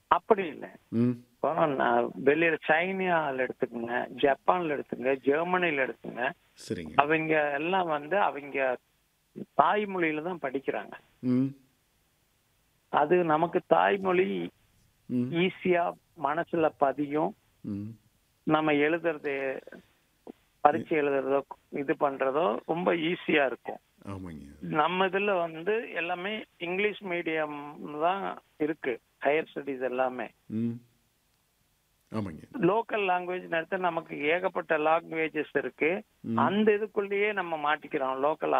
அப்படி இல்லை ம் இப்போ நான் வெளியில சைனால எடுத்துக்கோங்க ஜப்பான்ல எடுத்துங்க ஜெர்மனில எடுத்துங்க சரிங்க அவங்க எல்லாம் வந்து அவங்க தாய்மொழியில தான் படிக்கிறாங்க ம் அது நமக்கு தாய்மொழி ம் ஈஸியா மனசுல பதியும் ம் நம்ம எழுதுறது பரீட்சை எழுதுறதோ இது பண்றதோ ரொம்ப ஈஸியா இருக்கும் ஆமாங்க நம்ம இதுல வந்து எல்லாமே இங்கிலீஷ் மீடியம் தான் இருக்கு ஹையர் ஸ்டடிஸ் எல்லாமே ம் ஆமாங்க லோக்கல் லாங்குவேஜ் எடுத்து நமக்கு ஏகப்பட்ட லாங்குவேஜஸ் இருக்கு ம். அந்த இதுக்குள்ளேயே நம்ம மாட்டிக்கிறோம் லோக்கல்